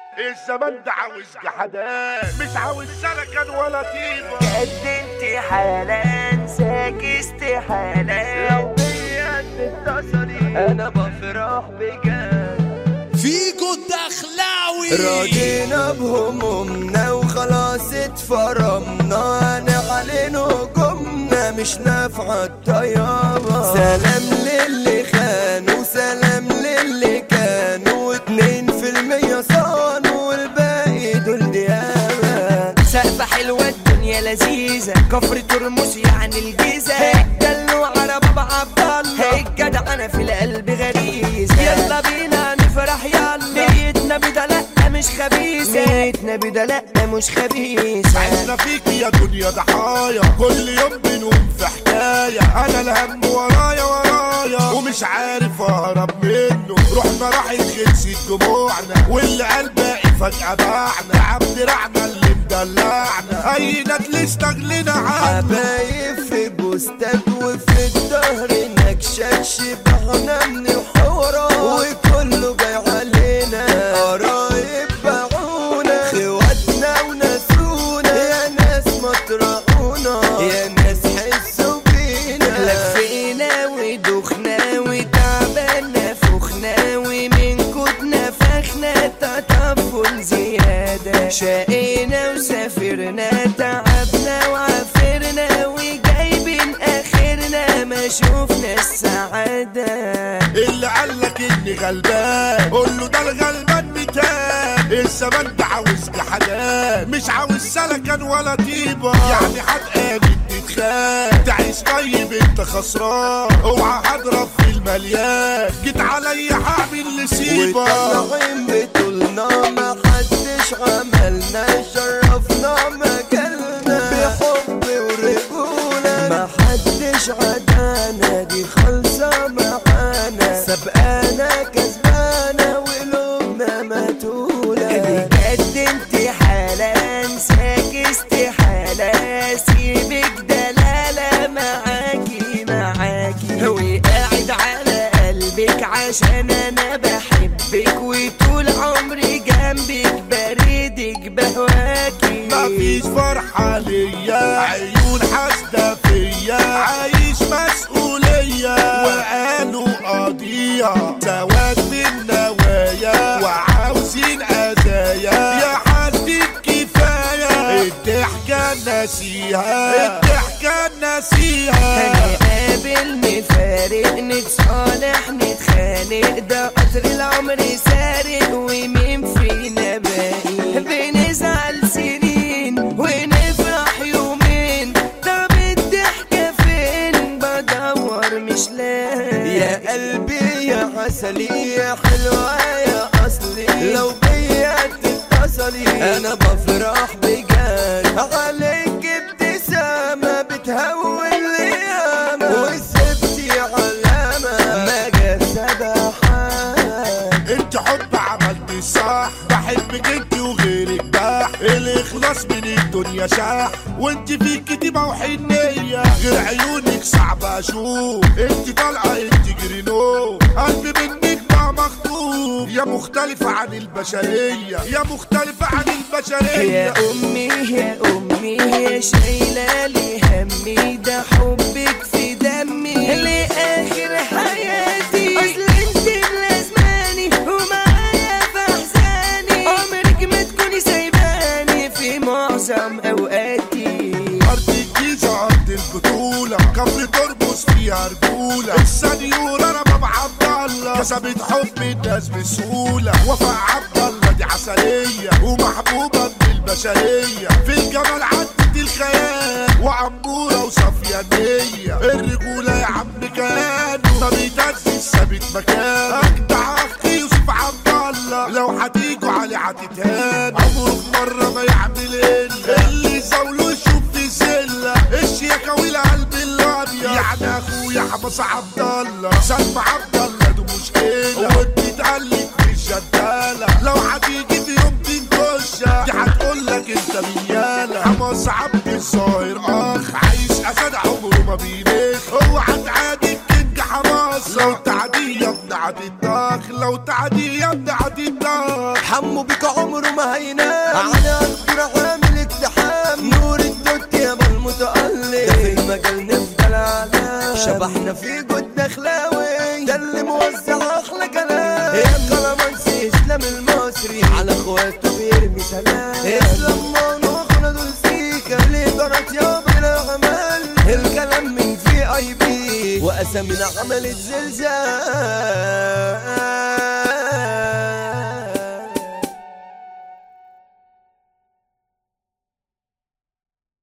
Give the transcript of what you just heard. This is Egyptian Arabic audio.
الزمان ده عاوز جحدان مش عاوز سلكن ولا طيبة قدمت حالا انساك استحالة لو بيا تتصلي انا بفرح بجد فيكو الدخلاوي راضينا بهمومنا وخلاص اتفرمنا نعلن هجومنا مش نافعة الطيابة سلام للي خانوا سلام للي كانوا اتنين في المية صانوا والباقي دول ديابة سقفة حلوة الدنيا لذيذة كفر ترمس يعني الجيزة الدلو على بابا عبد الله الجدع انا في القلب غريزة يلا بينا نفرح يلا نيتنا بدا لا مش خبيثة نيتنا بدا لا مش خبيثة عشنا فيك يا دنيا ضحايا كل يوم بنقوم في حكاية أنا الهم ورايا ورايا ومش عارف أهرب منه رحنا راح خلصت دموعنا واللي قال باقي فجأة باعنا عبد رعنا اللي مدلعنا أي ندل استغلنا عنه حبايب في بوستات وفي الظهر نكشك شبعنا من الحوارات وكله جاي علينا قرايب باعونا خواتنا ونسونا يا ناس مطرحونا يا ناس حسوا بينا لفينا ودخنا وتعبنا فخنا ومن كدنا فخنا تطفل زيادة شقينا وسافرنا تعبنا وعافرنا وجايبين اخرنا ما شوفنا السعادة اللي قالك اني غلبان قول له ده الغلبان متان الزمان ده عاوز جحدان مش عاوز سلكن ولا طيبة يعني هتقابل تتخان تعيش طيب انت خسران اوعى هضرب في المليان جيت عليا هعمل لسيبة وطالعين بطولنا ما حدش عملنا شرفنا مجالنا بحب ورجولة ما حدش عدانا دي خالصة معانا سبقانا كسبانا وقلوبنا متولة بجد انت حالة انساك استحالة سيبك دلالة معاكي معاكي وقاعد على قلبك عشان انا بحبك وطول عمري جنبك بريدك بهواكي مفيش فرحة ليا عيون حاسدة فيا عايش مسؤولية وقالوا قضية سواد من نوايا وعاوزين أذايا يا حد كفاية الضحكة ناسيها الضحكة ناسيها هنقابل نفارق نتصالح نتخانق ده قطر العمر سارق ومين فينا باقي بنزعل سنين ونفرح يومين طب الضحكة فين بدور مش لاقي يا قلبي يا عسلي يا حلوة يا أصلي لو بيا تتصلي أنا بفرح بجد عليك ابتسامة بتهون الأيام وسبتي علامة ما جسدها حال انت حب عملت الصح بحبك انت وغيرك بح الاخلاص من الدنيا شاح وانت فيك كتيبة وحنية غير عيونك صعب اشوف انت طالعة انت جرينو قلبي منك بقى مخطوف يا مختلفة عن البشرية يا مختلفة عن البشرية يا أمي يا أمي يا شايلة لي همي ده حبك في دمي لآخر حياتي أصل أنت ملازماني ومعايا في أحزاني عمرك ما تكوني سايباني في معظم أوقاتي أرض الجيزة أرض البطولة كفر تربص فيها رجولة السنيورة أنا بابا عبد الله كسبت حب الناس بسهولة وفاء عبد الله دي عسلية ومحبوبة من البشرية في الجمال عدت الخيال وعمورة وصافية النية الرجولة يا عم كانوا ما بيتهزش ثابت مكانه أجدع أختي يوسف عبد الله لو هتيجوا عليه هتتهان عمره في مرة ما يعمل إلا اللي زاوله يشوف في زلة الشياكة والقلب الأبيض يعني أخويا حمص عبد الله سلمى عبد الله دي مشكلة وانت تقلب في الشدالة لو هتيجي في يوم تنكشة دي هتقولك انت ميالة حمص عبد الظاهر اخ عايش اسد عمره ما بينخ هو هتعادي الكينج حماس لو تعدي يا ابن عدي الداخ لو تعدي يا ابن عدي الداخ حمو بك عمره ما هينام على اكبر عامل اقتحام نور الدوت يا المتألق ده في المجال نفضل علام شبحنا في جود دخلاوي ده اللي موزع احلى كلام يا كلامانسي اسلام المصري على اخواته بيرمي سلام اسلام مانو اخونا دول سيكا اللي جرت يا بلا عمل الكلام من في اي بي واسامينا عملت زلزال